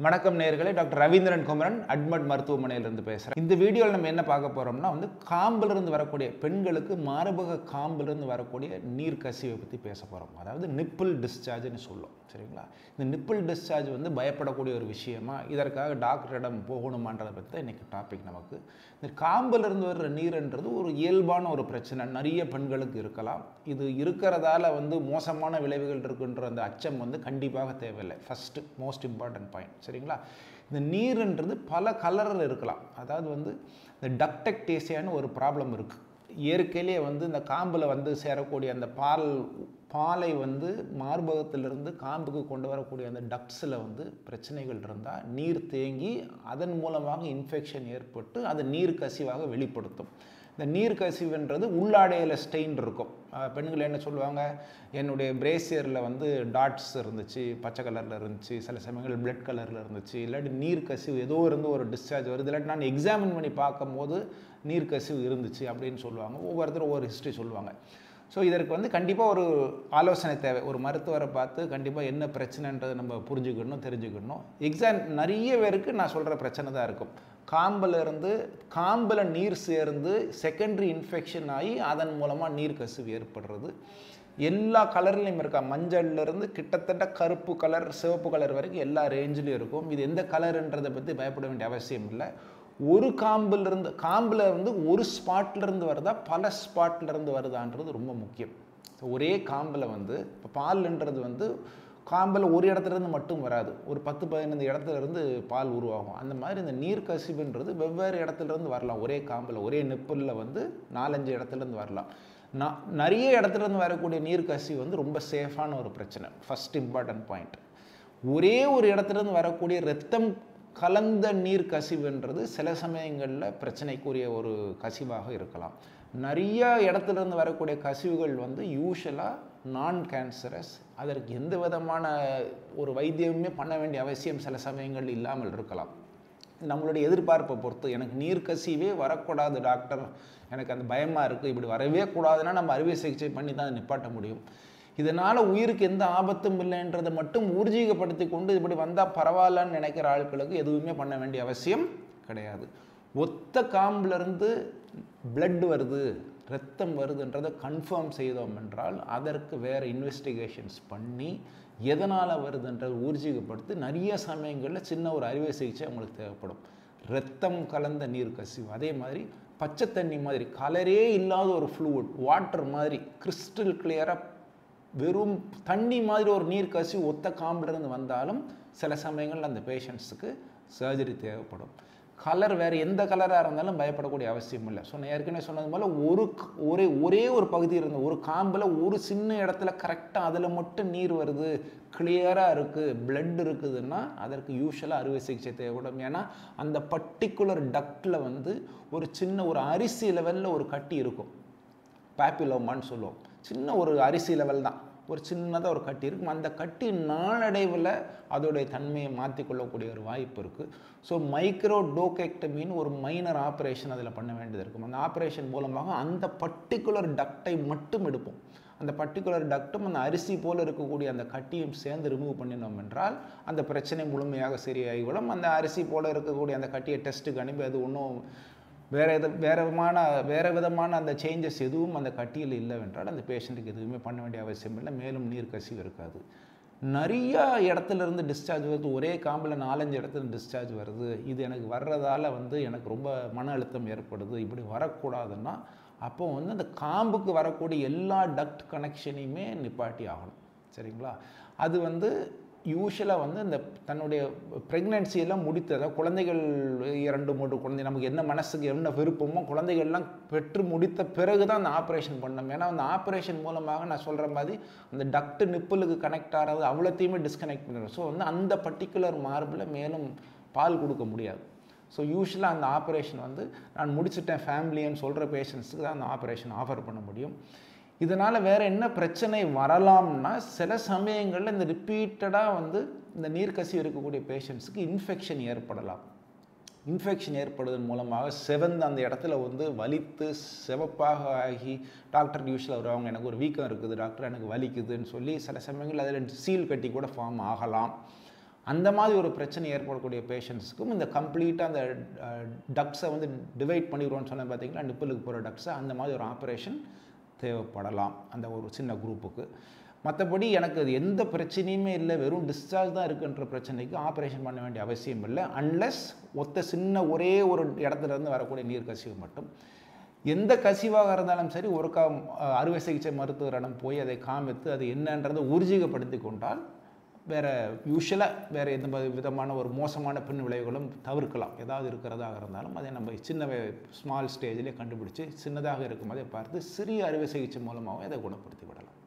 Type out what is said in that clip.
வணக்கம் நேயர்களே டாக்டர் ரவீந்திரன் குமரன் அட்மட் மருத்துவமனையிலிருந்து பேசுகிறேன் இந்த வீடியோவில் நம்ம என்ன பார்க்க போகிறோம்னா வந்து காம்பிலிருந்து வரக்கூடிய பெண்களுக்கு மார்பக காம்பிலிருந்து வரக்கூடிய நீர் கசிவை பற்றி பேச போகிறோம் அதாவது நிப்பிள் டிஸ்சார்ஜ்னு சொல்லும் சரிங்களா இந்த நிப்பிள் டிஸ்சார்ஜ் வந்து பயப்படக்கூடிய ஒரு விஷயமா இதற்காக டாக்டரிடம் போகணுமான்றதை பற்றி தான் இன்றைக்கி டாபிக் நமக்கு இந்த காம்பிலிருந்து வர்ற நீர்ன்றது ஒரு இயல்பான ஒரு பிரச்சனை நிறைய பெண்களுக்கு இருக்கலாம் இது இருக்கிறதால வந்து மோசமான விளைவுகள் இருக்குன்ற அந்த அச்சம் வந்து கண்டிப்பாக தேவையில்லை ஃபஸ்ட்டு மோஸ்ட் இம்பார்ட்டன்ட் பாயிண்ட் சரிங்களா இந்த நீருன்றது பல கலரில் இருக்கலாம் அதாவது வந்து இந்த டக்டெக்டேசியான்னு ஒரு ப்ராப்ளம் இருக்குது இயற்கையிலே வந்து இந்த காம்பில் வந்து சேரக்கூடிய அந்த பால் பாலை வந்து மார்பகத்திலிருந்து காம்புக்கு கொண்டு வரக்கூடிய அந்த டக்ட்ஸில் வந்து பிரச்சனைகள் இருந்தால் நீர் தேங்கி அதன் மூலமாக இன்ஃபெக்ஷன் ஏற்பட்டு அது நீர் கசிவாக வெளிப்படுத்தும் இந்த நீர் கசிவுன்றது உள்ளாடையில் ஸ்டெயின் இருக்கும் அஹ் பெண்கள் என்ன சொல்லுவாங்க என்னுடைய பிரேசியரில் வந்து டாட்ஸ் இருந்துச்சு பச்சை கலரில் இருந்துச்சு சில சமயங்கள் பிளட் கலரில் இருந்துச்சு இல்லாட்டி நீர் கசிவு ஏதோ இருந்து ஒரு டிஸ்சார்ஜ் வருது இல்லாட்டி நான் எக்ஸாமின் பண்ணி பார்க்கும்போது நீர் கசிவு இருந்துச்சு அப்படின்னு சொல்லுவாங்க ஒவ்வொருத்தரும் ஒவ்வொரு ஹிஸ்ட்ரி சொல்லுவாங்க ஸோ இதற்கு வந்து கண்டிப்பாக ஒரு ஆலோசனை தேவை ஒரு மருத்துவரை பார்த்து கண்டிப்பாக என்ன பிரச்சனைன்றதை நம்ம புரிஞ்சுக்கணும் தெரிஞ்சுக்கணும் எக்ஸாம் நிறைய பேருக்கு நான் சொல்கிற பிரச்சனை தான் இருக்கும் காம்பில் இருந்து காம்பில் நீர் சேர்ந்து செகண்டரி இன்ஃபெக்ஷன் ஆகி அதன் மூலமாக நீர் கசிவு ஏற்படுறது எல்லா கலர்லையும் இருக்கா மஞ்சள்ல இருந்து கிட்டத்தட்ட கருப்பு கலர் சிவப்பு கலர் வரைக்கும் எல்லா ரேஞ்சிலையும் இருக்கும் இது எந்த கலருன்றதை பற்றி பயப்பட வேண்டிய அவசியம் இல்லை ஒரு காம்பில் இருந்து காம்பில் வந்து ஒரு ஸ்பாட்ல இருந்து வருதா பல ஸ்பாட்ல இருந்து வருதான்றது ரொம்ப முக்கியம் So, ஒரே காம்பில் வந்து இப்போ பால்ன்றது வந்து காம்பில் ஒரு இடத்துல இருந்து மட்டும் வராது ஒரு பத்து பதினைந்து இடத்துல இருந்து பால் உருவாகும் அந்த மாதிரி இந்த நீர் கசிவுன்றது வெவ்வேறு இடத்துல இருந்து வரலாம் ஒரே காம்பில் ஒரே நிப்பிளில் வந்து நாலஞ்சு இடத்துல இருந்து வரலாம் நான் நிறைய இடத்துல இருந்து வரக்கூடிய நீர் கசிவு வந்து ரொம்ப சேஃபான ஒரு பிரச்சனை ஃபர்ஸ்ட் இம்பார்ட்டன்ட் பாயிண்ட் ஒரே ஒரு இடத்துல இருந்து வரக்கூடிய ரத்தம் கலந்த நீர் கசிவுன்றது சில சமயங்களில் பிரச்சனைக்குரிய ஒரு கசிவாக இருக்கலாம் நிறைய இடத்துல இருந்து வரக்கூடிய கசிவுகள் வந்து யூஷுவலாக நான் கேன்சரஸ் அதற்கு எந்த விதமான ஒரு வைத்தியமுமே பண்ண வேண்டிய அவசியம் சில சமயங்கள் இல்லாமல் இருக்கலாம் நம்மளுடைய எதிர்பார்ப்பை பொறுத்து எனக்கு நீர் கசிவே வரக்கூடாது டாக்டர் எனக்கு அந்த பயமாக இருக்குது இப்படி வரவே கூடாதுன்னா நம்ம அறுவை சிகிச்சை பண்ணி தான் அதை நிப்பாட்ட முடியும் இதனால் உயிருக்கு எந்த ஆபத்தும் இல்லைன்றதை மட்டும் ஊர்ஜீகப்படுத்தி கொண்டு இப்படி வந்தால் பரவாயில்லன்னு நினைக்கிற ஆட்களுக்கு எதுவுமே பண்ண வேண்டிய அவசியம் கிடையாது ஒத்த காம்பிலிருந்து பிளட் வருது ரத்தம் வருதுன்றதை கன்ஃபார்ம் செய்தோம் என்றால் அதற்கு வேறு இன்வெஸ்டிகேஷன்ஸ் பண்ணி எதனால் வருதுன்றதை ஊர்ஜிகப்படுத்தி நிறைய சமயங்களில் சின்ன ஒரு அறுவை சிகிச்சை அவங்களுக்கு தேவைப்படும் ரத்தம் கலந்த நீர் கசிவு அதே மாதிரி பச்சை தண்ணி மாதிரி கலரே இல்லாத ஒரு ஃப்ளூட் வாட்டர் மாதிரி கிறிஸ்டல் கிளியராக வெறும் தண்ணி மாதிரி ஒரு நீர் கசிவு ஒத்த காம்பிலிருந்து வந்தாலும் சில சமயங்களில் அந்த பேஷண்ட்ஸுக்கு சர்ஜரி தேவைப்படும் கலர் வேறு எந்த கலராக இருந்தாலும் பயப்படக்கூடிய அவசியம் இல்லை ஸோ நான் ஏற்கனவே சொன்னது போல் ஒரு க- ஒரே ஒரே ஒரு பகுதி இருந்த ஒரு காம்பில் ஒரு சின்ன இடத்துல கரெக்டாக அதில் மட்டும் நீர் வருது கிளியராக இருக்குது blood இருக்குதுன்னா அதற்கு யூஷுவலாக அறுவை சிகிச்சை தேவைப்படும் ஏன்னா அந்த பர்டிகுலர் டக்டில் வந்து ஒரு சின்ன ஒரு அரிசி லெவலில் ஒரு கட்டி இருக்கும் பேப்பிலோமான்னு சொல்லுவோம் சின்ன ஒரு அரிசி லெவல் தான் ஒரு சின்னதாக ஒரு கட்டி இருக்கும் அந்த கட்டி நாளடைவில் அதோடைய தன்மையை மாற்றிக்கொள்ளக்கூடிய ஒரு வாய்ப்பு இருக்குது ஸோ மைக்ரோ டோகெக்டமின்னு ஒரு மைனர் ஆப்ரேஷன் அதில் பண்ண வேண்டியது இருக்கும் அந்த ஆப்ரேஷன் மூலமாக அந்த பர்டிகுலர் டக்டை மட்டும் எடுப்போம் அந்த பர்டிகுலர் டக்டும் அந்த அரிசி போல் இருக்கக்கூடிய அந்த கட்டியும் சேர்ந்து ரிமூவ் பண்ணினோம் என்றால் அந்த பிரச்சனை முழுமையாக சரியாகிவிடும் அந்த அரிசி போல் இருக்கக்கூடிய அந்த கட்டியை டெஸ்ட்டுக்கு அனுப்பி அது ஒன்றும் வேற எது வேற விதமான வேற விதமான அந்த சேஞ்சஸ் எதுவும் அந்த கட்டியில் இல்லைவென்றால் அந்த பேஷண்ட்டுக்கு எதுவுமே பண்ண வேண்டிய அவசியம் இல்லை மேலும் நீர் கசிவு இருக்காது நிறைய இடத்துல இருந்து டிஸ்சார்ஜ் வருது ஒரே காம்பில் நாலஞ்சு இடத்துல டிஸ்சார்ஜ் வருது இது எனக்கு வர்றதால வந்து எனக்கு ரொம்ப மன அழுத்தம் ஏற்படுது இப்படி வரக்கூடாதுன்னா அப்போ வந்து அந்த காம்புக்கு வரக்கூடிய எல்லா டக்ட் கனெக்ஷனையுமே நிப்பாட்டி ஆகணும் சரிங்களா அது வந்து யூஷுவலாக வந்து இந்த தன்னுடைய ப்ரெக்னென்சியெல்லாம் முடித்து அதாவது குழந்தைகள் இரண்டு மூன்று குழந்தை நமக்கு என்ன மனசுக்கு என்ன விருப்பமோ குழந்தைகள்லாம் பெற்று முடித்த பிறகு தான் அந்த ஆப்ரேஷன் பண்ணணும் ஏன்னா அந்த ஆப்ரேஷன் மூலமாக நான் சொல்கிற மாதிரி அந்த டக்ட் நிப்பிளுக்கு கனெக்ட் ஆகிறது அவ்வளோத்தையுமே டிஸ்கனெக்ட் பண்ணிடும் ஸோ வந்து அந்த பர்டிகுலர் மார்பில் மேலும் பால் கொடுக்க முடியாது ஸோ யூஸ்வலாக அந்த ஆப்ரேஷன் வந்து நான் முடிச்சிட்டேன் ஃபேமிலின்னு சொல்கிற பேஷண்ட்ஸுக்கு தான் அந்த ஆப்ரேஷன் ஆஃபர் பண்ண முடியும் இதனால் வேறு என்ன பிரச்சனை வரலாம்னா சில சமயங்களில் இந்த ரிப்பீட்டடாக வந்து இந்த நீர்க்கசிவு இருக்கக்கூடிய பேஷண்ட்ஸுக்கு இன்ஃபெக்ஷன் ஏற்படலாம் இன்ஃபெக்ஷன் ஏற்படுவதன் மூலமாக செவந்து அந்த இடத்துல வந்து வலித்து சிவப்பாக ஆகி டாக்டர் யூஸ்வலாக வருவாங்க எனக்கு ஒரு வீக்கம் இருக்குது டாக்டர் எனக்கு வலிக்குதுன்னு சொல்லி சில சமயங்கள் அதில் சீல் கட்டி கூட ஃபார்ம் ஆகலாம் அந்த மாதிரி ஒரு பிரச்சனை ஏற்படக்கூடிய பேஷண்ட்ஸுக்கும் இந்த கம்ப்ளீட்டாக அந்த டக்ஸை வந்து டிவைட் பண்ணிடுவோம்னு சொன்னேன் பார்த்தீங்களா நிப்பிளுக்கு போகிற டக்ஸை அந்த மாதிரி ஒரு ஆப்ரேஷன் தேவைப்படலாம் அந்த ஒரு சின்ன குரூப்புக்கு மற்றபடி எனக்கு அது எந்த பிரச்சனையுமே இல்லை வெறும் டிஸ்சார்ஜ் தான் இருக்குன்ற பிரச்சனைக்கு ஆப்ரேஷன் பண்ண வேண்டிய அவசியம் இல்லை அன்லெஸ் ஒத்த சின்ன ஒரே ஒரு இடத்துல இருந்து வரக்கூடிய நீர் கசிவு மட்டும் எந்த கசிவாக இருந்தாலும் சரி ஒரு கா அறுவை சிகிச்சை மருத்துவரிடம் போய் அதை காமித்து அது என்னன்றதை ஊர்ஜிகப்படுத்தி கொண்டால் வேறு யூஸ்வலாக வேறு எந்த மாதிரி விதமான ஒரு மோசமான பின் விளைவுகளும் தவிர்க்கலாம் ஏதாவது இருக்கிறதாக இருந்தாலும் அதை நம்ம சின்ன ஸ்மால் ஸ்டேஜ்லேயே கண்டுபிடிச்சி சின்னதாக இருக்கும் அதை பார்த்து சிறிய அறுவை சிகிச்சை மூலமாகவும் அதை குணப்படுத்தி விடலாம்